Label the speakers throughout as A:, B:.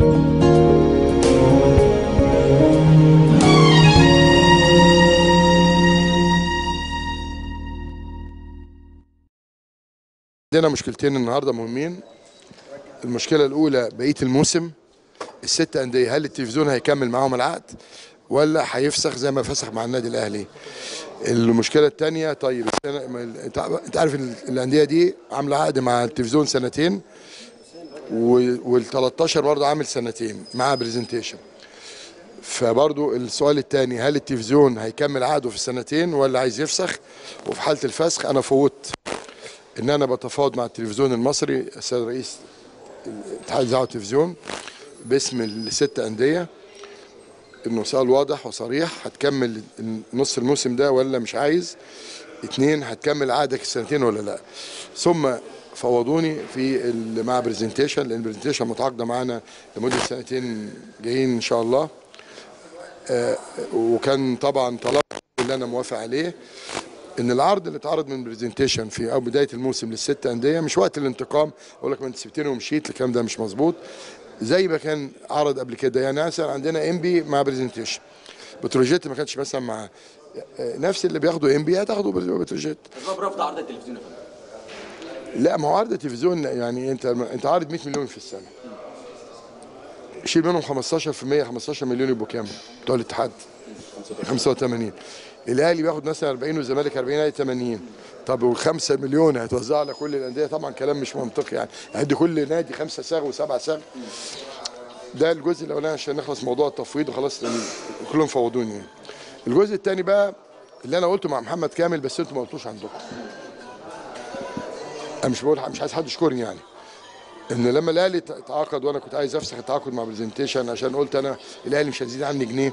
A: عندنا مشكلتين النهارده مهمين المشكله الاولى بقيه الموسم الست انديه هل التلفزيون هيكمل معاهم العقد ولا هيفسخ زي ما فسخ مع النادي الاهلي المشكله الثانيه طيب السنة ما ال- انت ع- انت عارف ال- الانديه دي عامله عقد مع التلفزيون سنتين وال 13 برضه عامل سنتين مع برزنتيشن فبرضو السؤال الثاني هل التلفزيون هيكمل عقده في السنتين ولا عايز يفسخ وفي حاله الفسخ انا فوت ان انا بتفاوض مع التلفزيون المصري السيد رئيس اتحاد الاذاعه والتلفزيون باسم الست انديه انه سؤال واضح وصريح هتكمل نص الموسم ده ولا مش عايز اتنين هتكمل عقدك السنتين ولا لا ثم فوضوني في ال- مع برزنتيشن لان برزنتيشن متعاقده معانا لمده سنتين جايين ان شاء الله آه، وكان طبعا طلب اللي انا موافق عليه ان العرض اللي اتعرض من برزنتيشن في او بدايه الموسم للست انديه مش وقت الانتقام اقول لك ما انت سبتني ومشيت الكلام ده مش مظبوط زي ما كان عرض قبل كده يعني مثلا عندنا ام بي مع برزنتيشن بتروجيت ما كانش مثلا مع آه، نفس اللي بياخدوا ام بي هتاخدوا بتروجيت
B: اسباب رفض عرض التلفزيون يا فندم
A: لا ما هو عرض التلفزيون يعني انت انت عارض 100 مليون في السنه شيل منهم 15% 15 مليون يبقوا كام؟ بتوع الاتحاد 85 الاهلي بياخد مثلا 40 والزمالك 40 الاهلي 80 طب وال5 مليون هتوزعها على كل الانديه طبعا كلام مش منطقي يعني هدي كل نادي خمسه ساغ وسبعه ساغ ده الجزء الاولاني عشان نخلص من موضوع التفويض وخلاص لأن كلهم فوضوني يعني. الجزء الثاني بقى اللي انا قلته مع محمد كامل بس انتوا ما قلتوش عندكم انا مش بقول مش عايز حد يشكرني يعني ان لما الاهلي تعاقد وانا كنت عايز افسخ التعاقد مع برزنتيشن عشان قلت انا الاهلي مش هيزيد عني جنيه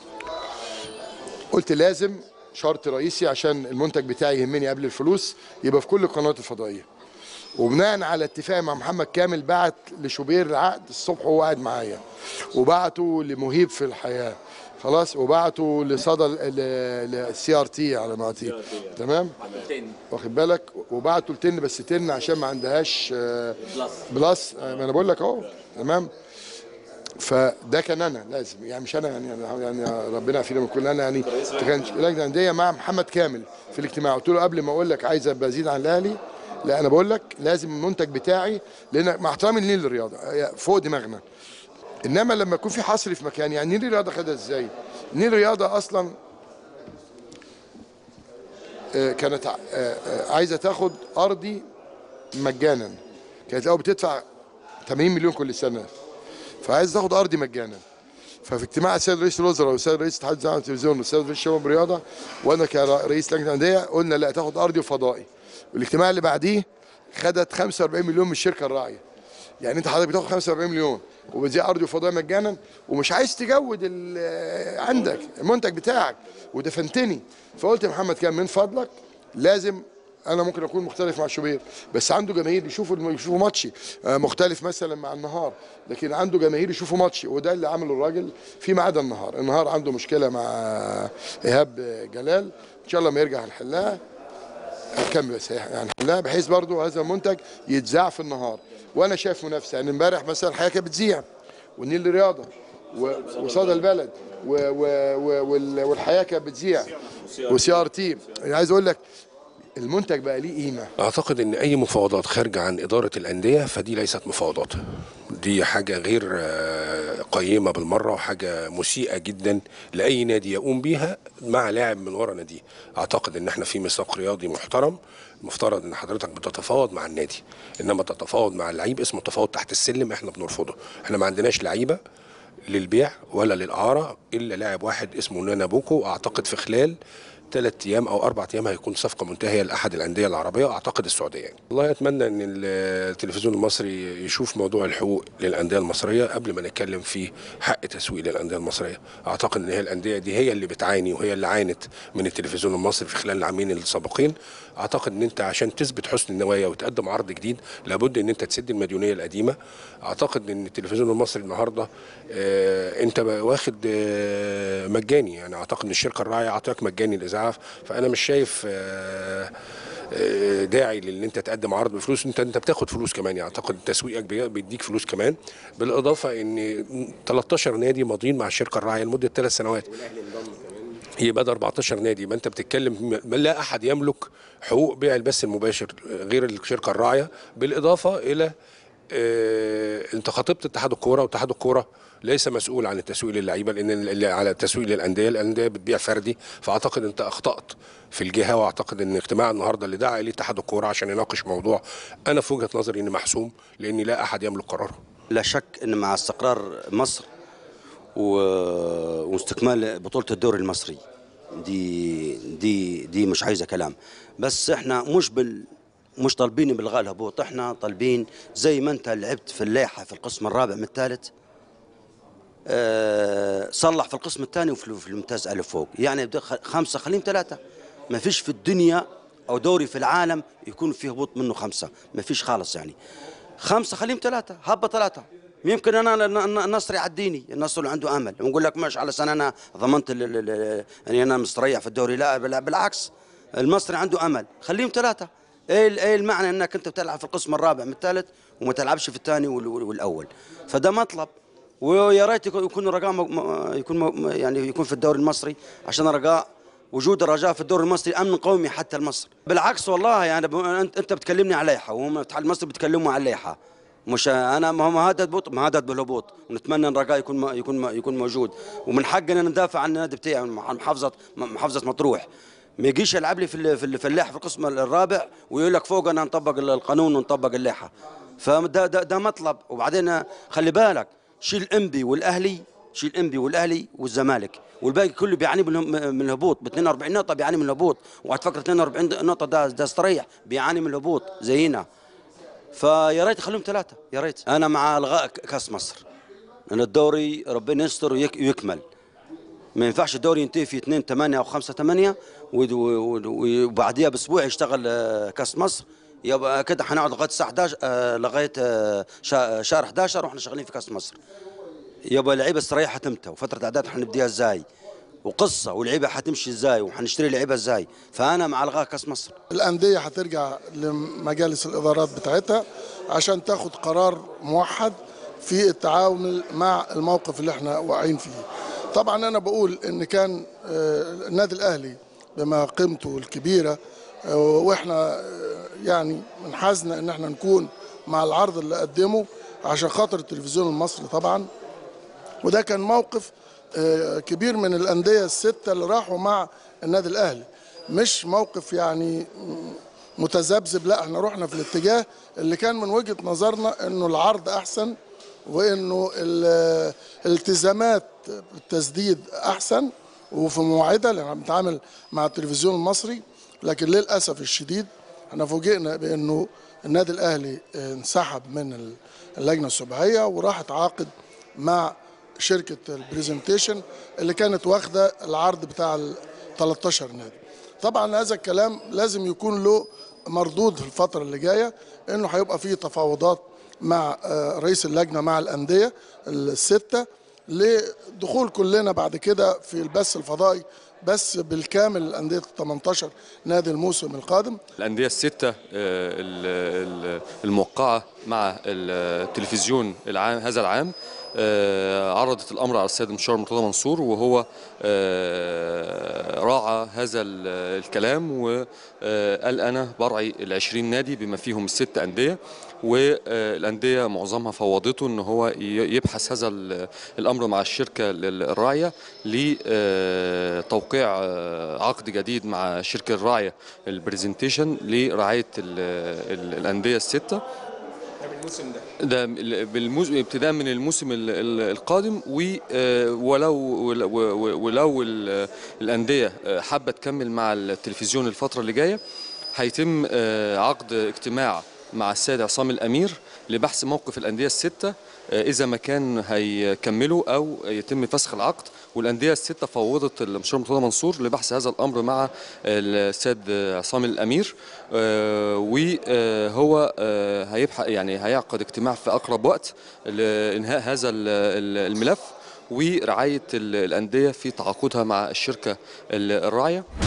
A: قلت لازم شرط رئيسي عشان المنتج بتاعي يهمني قبل الفلوس يبقى في كل القنوات الفضائيه وبناء على اتفاق مع محمد كامل بعت لشوبير العقد الصبح وهو قاعد معايا وبعته لمهيب في الحياه خلاص وبعته لصدى السي ار تي على ما تي تمام واخد بالك وبعته لتن بس تن عشان ما عندهاش آه، بلس آه، ما انا بقول لك اهو تمام فده كان انا لازم يعني مش انا يعني يعني ربنا يعافينا من كل انا يعني كان لجنه انديه مع محمد كامل في الاجتماع قلت له قبل ما اقول لك عايز ابقى ازيد عن الاهلي لا انا بقول لك لازم المنتج بتاعي لان مع احترامي للنيل للرياضه فوق دماغنا انما لما يكون في حصر في مكان يعني نيل الرياضه خدها ازاي؟ نيل الرياضه اصلا آه، كانت ع- آه، آه، عايزه تاخد ارضي مجانا كانت الاول بتدفع 80 مليون كل سنه فعايز تاخد ارضي مجانا ففي اجتماع السيد رئيس الوزراء والسيد رئيس اتحاد الاذاعه والتلفزيون والسيد رئيس الشباب والرياضه وانا كرئيس لجنه انديه قلنا لا تاخد ارضي وفضائي والاجتماع اللي بعديه خدت 45 مليون من الشركه الراعيه يعني انت حضرتك بتاخد 45 مليون وبتذيع ارضي وفضائي مجانا ومش عايز تجود ال- عندك المنتج بتاعك ودفنتني فقلت يا محمد كان من فضلك لازم انا ممكن اكون مختلف مع شوبير بس عنده جماهير يشوفوا يشوفوا ماتشي آه، مختلف مثلا مع النهار لكن عنده جماهير يشوفوا ماتشي وده اللي عمله الراجل فيما عدا النهار النهار عنده مشكله مع ايهاب جلال ان شاء الله ما يرجع هنحلها هكمل بس يعني لا بحيث برضو هذا المنتج يتذاع في النهار وانا شايف منافسه يعني امبارح مثلا الحياه كانت بتذيع والنيل الرياضه و- وصدى البلد و و و وال- والحياه كانت بتذيع وسي ار تي يعني عايز اقول لك المنتج بقى ليه قيمه
C: اعتقد ان اي مفاوضات خارجه عن اداره الانديه فدي ليست مفاوضات دي حاجه غير آه، قيمه بالمره وحاجه مسيئه جدا لاي نادي يقوم بيها مع لاعب من ورا ناديه اعتقد ان احنا في ميثاق رياضي محترم المفترض ان حضرتك بتتفاوض مع النادي انما تتفاوض مع اللعيب اسمه تفاوض تحت السلم احنا بنرفضه احنا ما عندناش لعيبه للبيع ولا للاعاره الا لاعب واحد اسمه نانا بوكو اعتقد في خلال ثلاث ايام او اربع ايام هيكون صفقه منتهيه لاحد الانديه العربيه واعتقد السعوديه يعني. والله اتمنى ان التلفزيون المصري يشوف موضوع الحقوق للانديه المصريه قبل ما نتكلم في حق تسويق للانديه المصريه اعتقد ان هي الانديه دي هي اللي بتعاني وهي اللي عانت من التلفزيون المصري في خلال العامين السابقين اعتقد ان انت عشان تثبت حسن النوايا وتقدم عرض جديد لابد ان انت تسد المديونيه القديمه اعتقد ان التلفزيون المصري النهارده آه انت واخد آه مجاني يعني اعتقد ان الشركه الراعيه اعطاك مجاني الاذاعه فانا مش شايف آه آه، داعي لان انت تقدم عرض بفلوس انت انت بتاخد فلوس كمان يعني اعتقد تسويقك بي- بيديك فلوس كمان بالاضافه ان 13 نادي ماضيين مع الشركه الراعيه لمده ثلاث سنوات يبقى ده 14 نادي يبقى انت بتتكلم م- لا احد يملك حقوق بيع البث المباشر غير الشركه الراعيه بالاضافه الى آه، انت خاطبت اتحاد الكوره واتحاد الكوره ليس مسؤول عن التسويق للعيبه لان ال- على التسويق للانديه الانديه بتبيع فردي فاعتقد انت اخطات في الجهه واعتقد ان اجتماع النهارده اللي دعا اليه اتحاد الكوره عشان يناقش موضوع انا في وجهه نظري انه محسوم لان لا احد يملك قراره
D: لا شك ان مع استقرار مصر و... واستكمال بطوله الدوري المصري دي دي دي مش عايزه كلام بس احنا مش بال مش طالبين بالغاء الهبوط احنا طالبين زي ما انت لعبت في اللائحه في القسم الرابع من الثالث آه، صلح في القسم الثاني وفي في الممتاز الف فوق يعني بدي خ- خمسه خليهم ثلاثه ما فيش في الدنيا او دوري في العالم يكون فيه هبوط منه خمسه ما فيش خالص يعني خمسه خليهم ثلاثه هبه ثلاثه يمكن انا ن- ن- النصر يعديني النصر اللي عنده امل ونقول لك مش على سنه انا ضمنت ال- ال- ال- اني انا مستريح في الدوري لا بل- بالعكس المصري عنده امل خليهم ثلاثه ايه ال- ايه المعنى انك انت بتلعب في القسم الرابع من الثالث وما تلعبش في الثاني وال- وال- والاول فده مطلب ويا ريت يكون يكون الرجاء م- م- يكون م- يعني يكون في الدوري المصري عشان الرجاء وجود الرجاء في الدوري المصري امن قومي حتى لمصر بالعكس والله يعني ب- انت انت بتكلمني على لائحه وهم الاتحاد المصري بيتكلموا على لائحه مش انا ما هو مهدد بط مهدد بالهبوط ونتمنى ان الرجاء يكون م- يكون م- يكون موجود ومن حقنا ندافع عن النادي بتاعي عن محافظه محافظه مطروح ما يجيش يلعب لي في ال- في ال- في اللائحه في القسم الرابع ويقول لك فوق انا نطبق القانون ونطبق اللائحه فده ده, ده مطلب وبعدين خلي بالك شيل انبي والاهلي شيل انبي والاهلي والزمالك والباقي كله بيعاني من من الهبوط ب 42 نقطه بيعاني من الهبوط وهتفكر 42 نقطه ده ده استريح بيعاني من الهبوط زينا فيا ريت خليهم ثلاثه يا ريت انا مع الغاء ك- كاس مصر لان الدوري ربنا يستر ويك- ويكمل ما ينفعش الدوري ينتهي في 2 8 او 5 8 وبعديها باسبوع يشتغل آه، كاس مصر يبقى كده هنقعد لغايه الساعه 11 آه، لغايه آه، شا- شهر 11 واحنا شغالين في كاس مصر يبقى اللعيبه استريح هتمتى وفتره اعداد هنبديها ازاي وقصه واللعيبه هتمشي ازاي وهنشتري لعيبه ازاي فانا مع الغاء كاس مصر
E: الأندية هترجع لمجالس الإدارات بتاعتها عشان تاخد قرار موحد في التعامل مع الموقف اللي احنا واقعين فيه طبعا أنا بقول إن كان آه، النادي الأهلي بما قيمته الكبيرة آه، واحنا آه، يعني من حزنا إن احنا نكون مع العرض اللي قدمه عشان خاطر التلفزيون المصري طبعا وده كان موقف آه، كبير من الأندية الستة اللي راحوا مع النادي الأهلي مش موقف يعني م- متذبذب لا احنا رحنا في الاتجاه اللي كان من وجهة نظرنا انه العرض احسن وانه ال- الالتزامات التسديد احسن وفي مواعيدها لان احنا بنتعامل مع التلفزيون المصري لكن للاسف الشديد احنا فوجئنا بانه النادي الاهلي آه، انسحب من اللجنه السباعيه وراح اتعاقد مع شركه البرزنتيشن اللي كانت واخده العرض بتاع ال 13 نادي طبعا هذا الكلام لازم يكون له مردود في الفتره اللي جايه انه هيبقى فيه تفاوضات مع آه، رئيس اللجنه مع الانديه السته لدخول كلنا بعد كده في البث الفضائي بس بالكامل الانديه ال 18 نادي الموسم القادم
F: الأندية الستة آه، ال- ال- الموقعة مع التلفزيون العام هذا العام آه، عرضت الأمر على السيد المستشار مرتضى منصور وهو آه، راعى هذا ال- الكلام وقال أنا برعي العشرين نادي بما فيهم الست أندية والأندية معظمها فوضته أن هو ي- يبحث هذا ال- الأمر مع الشركة الراعية لتوقيع آه، عقد جديد مع الشركة الراعية البرزنتيشن لرعاية ال- ال- الأندية الستة ده بالموز... ابتداء من الموسم ال- ال- القادم و- آه، ولو ولو, ولو ال- الانديه آه، حابه تكمل مع التلفزيون الفتره اللي جايه هيتم آه، عقد اجتماع مع السيد عصام الامير لبحث موقف الانديه السته آه، اذا ما كان هيكملوا او يتم فسخ العقد والانديه السته فوضت المستشار مرتضى منصور لبحث هذا الامر مع السيد عصام الامير آه، وهو آه، هيبحث يعني هيعقد اجتماع في اقرب وقت لانهاء هذا ال- ال- الملف ورعايه ال- الانديه في تعاقدها مع الشركه الراعيه